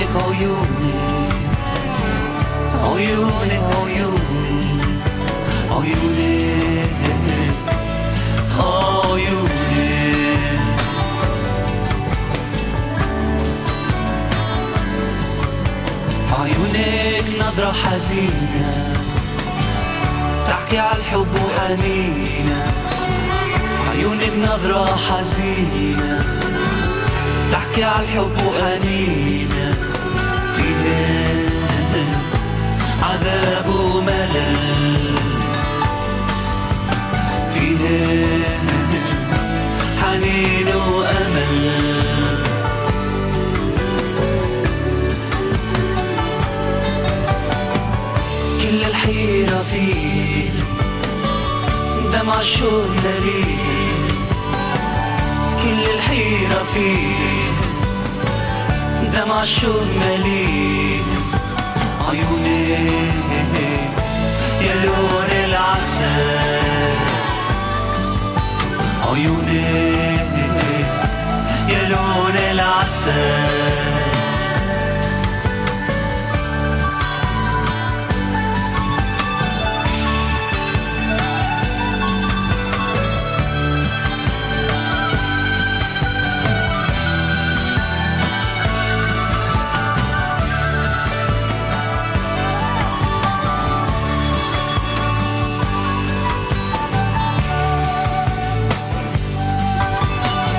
عيونك عيوني عيونك عيوني عيونك عيونك عيونك نظرة حزينة تحكي عالحب وحنينة عيونك نظرة حزينة تحكي عالحب وحنينة فيها عذاب وملل فيها حنين وأمل كل الحيرة فيه دمع الشوق دليل كل الحيرة فيه دمع الشوق مليء عيوني يا لون العسل عيوني